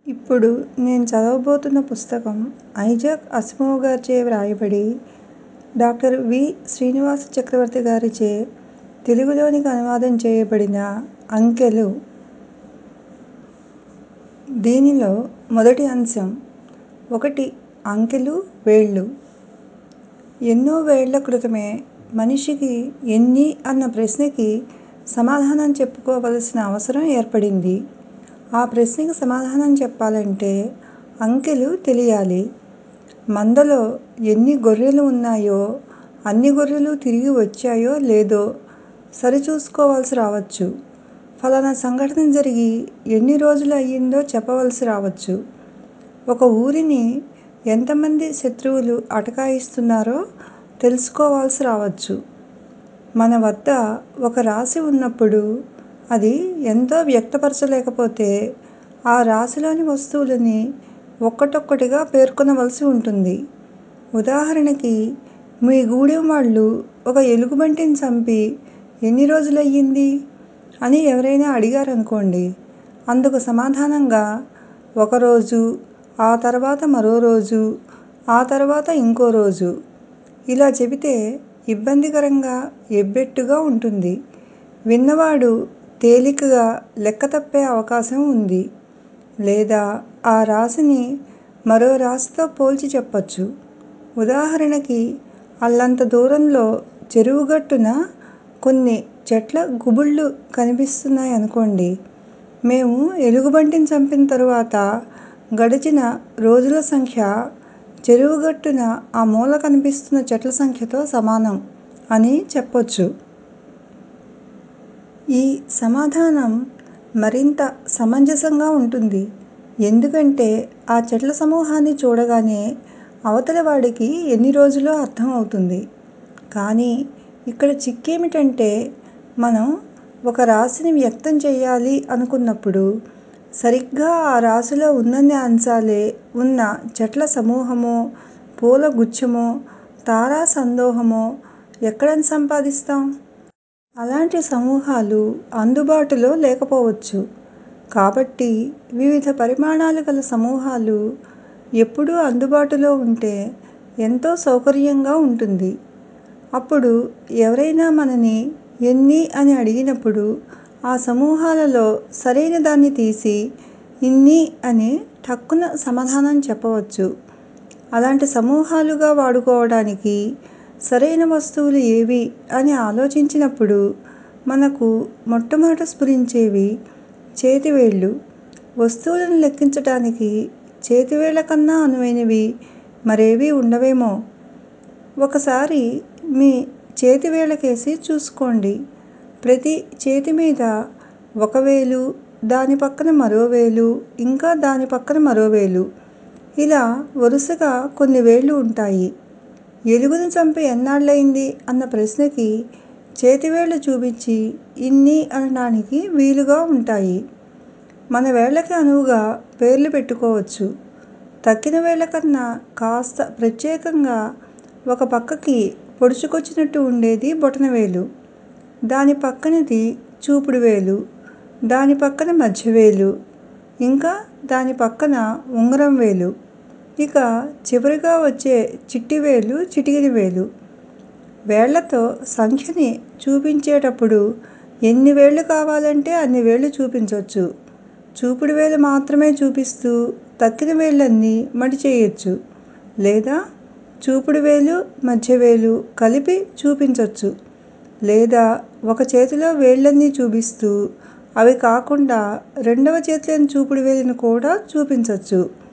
ఇప్పుడు నేను చదవబోతున్న పుస్తకం ఐజాక్ అసిమోవ్ గారిచే వ్రాయబడి డాక్టర్ వి శ్రీనివాస చక్రవర్తి గారిచే తెలుగులోనికి అనువాదం చేయబడిన అంకెలు. దీనిలో మొదటి అంశం ఒకటి అంకెలు వేళ్ళు. ఎన్నో వేళ్ళ క్రితమే మనిషికి ఎన్ని అన్న ప్రశ్నకి సమాధానం చెప్పుకోవలసిన అవసరం ఏర్పడింది. ఆ ప్రశ్నకి సమాధానం చెప్పాలంటే అంకెలు తెలియాలి. మందలో ఎన్ని గొర్రెలు ఉన్నాయో అన్ని గొర్రెలూ తిరిగి వచ్చాయో లేదో సరిచూసుకోవలసి రావచ్చు. ఫలానా సంఘటన జరిగి ఎన్ని రోజులు అయిందో చెప్పవలసి రావచ్చు. ఒక ఊరిని ఎంతమంది శత్రువులు అటకాయిస్తున్నారో తెలుసుకోవలసి రావచ్చు. మన వద్ద ఒక రాశి ఉన్నప్పుడు అది ఎంతో వ్యక్తపరచలేకపోతే ఆ రాశిలోని వస్తువులని ఒక్కటొక్కటిగా పేర్కొనవలసి ఉంటుంది. ఉదాహరణకి మీ గూడెం వాళ్ళు ఒక ఎలుగుబంటిని చంపి ఎన్ని రోజులయ్యింది? అని ఎవరైనా అడిగారనుకోండి. అందుకు సమాధానంగా ఒక రోజు, ఆ తర్వాత మరో రోజు, ఆ తర్వాత ఇంకో రోజు ఇలా చెబితే ఇబ్బందికరంగా, ఎబ్బెట్టుగా ఉంటుంది. విన్నవాడు తేలికగా లెక్క తప్పే అవకాశం ఉంది. లేదా ఆ రాశిని మరో రాశితో పోల్చి చెప్పొచ్చు. ఉదాహరణకి అల్లంత దూరంలో చెరువు గట్టున కొన్ని చెట్ల గుబుళ్ళు కనిపిస్తున్నాయనుకోండి. మేము ఎలుగుబంటిని చంపిన తరువాత గడిచిన రోజుల సంఖ్య చెరువు గట్టున ఆ మూల కనిపిస్తున్న చెట్ల సంఖ్యతో సమానం అని చెప్పొచ్చు. ఈ సమాధానం మరింత సమంజసంగా ఉంటుంది. ఎందుకంటే ఆ చెట్ల సమూహాన్ని చూడగానే అవతలి వాడికి ఎన్ని రోజులో అర్థం అవుతుంది. కానీ ఇక్కడ చిక్కేమిటంటే మనం ఒక రాశిని వ్యక్తం చెయ్యాలి అనుకున్నప్పుడు సరిగ్గా ఆ రాశిలో ఉన్నన్ని అంశాలే ఉన్న చెట్ల సమూహమో, పూల గుచ్ఛమో, తారా సందోహమో ఎక్కడ సంపాదిస్తాం? అలాంటి సమూహాలు అందుబాటులో లేకపోవచ్చు. కాబట్టి వివిధ పరిమాణాలు గల సమూహాలు ఎప్పుడూ అందుబాటులో ఉంటే ఎంతో సౌకర్యంగా ఉంటుంది. అప్పుడు ఎవరైనా మనని ఎన్ని అని అడిగినప్పుడు ఆ సమూహాలలో సరైన దాన్ని తీసి ఇన్ని అని ఠక్కున సమాధానం చెప్పవచ్చు. అలాంటి సమూహాలుగా వాడుకోవడానికి సరైన వస్తువులు ఏవి అని ఆలోచించినప్పుడు మనకు మొట్టమొదట స్ఫురించేవి చేతివేళ్ళు. వస్తువులను లెక్కించటానికి చేతివేళ్ళ కన్నా అనువైనవి మరేవీ ఉండవేమో! ఒకసారి మీ చేతివేళ్ళకేసి చూసుకోండి. ప్రతి చేతి మీద ఒక వేలు, దాని పక్కన మరో వేలు, ఇంకా దాని పక్కన మరో వేలు ఇలా వరుసగా కొన్ని వేళ్ళు ఉంటాయి. ఎలుగుని చంపి ఎన్నాళ్ళయింది అన్న ప్రశ్నకి చేతివేళ్ళు చూపించి ఇన్ని అనటానికి వీలుగా ఉంటాయి. మన వేళ్ళకి అనువుగా పేర్లు పెట్టుకోవచ్చు. తక్కిన వేళ్ళ కన్నా కాస్త ప్రత్యేకంగా ఒక పక్కకి పొడుచుకొచ్చినట్టు ఉండేది బొటనవేలు. దాని పక్కనది చూపుడు వేలు, దాని పక్కన మధ్యవేలు, ఇంకా దాని పక్కన ఉంగరం వేలు, ఇక చివరగా వచ్చే చిట్టి వేలు చిటికెన వేలు. వేళ్ళతో సంఖ్యని చూపించేటప్పుడు ఎన్ని వేళ్ళు కావాలంటే అన్ని వేళ్ళు చూపించొచ్చు. చూపుడు వేలు మాత్రమే చూపిస్తూ తక్కిన వేళ్ళన్నీ మడిచెయ్యొచ్చు. లేదా చూపుడు వేలు, మధ్యవేలు కలిపి చూపించొచ్చు. లేదా ఒక చేతిలో వేళ్ళన్నీ చూపిస్తూ అవి కాకుండా రెండవ చేతిలోని చూపుడు వేలుని కూడా చూపించొచ్చు.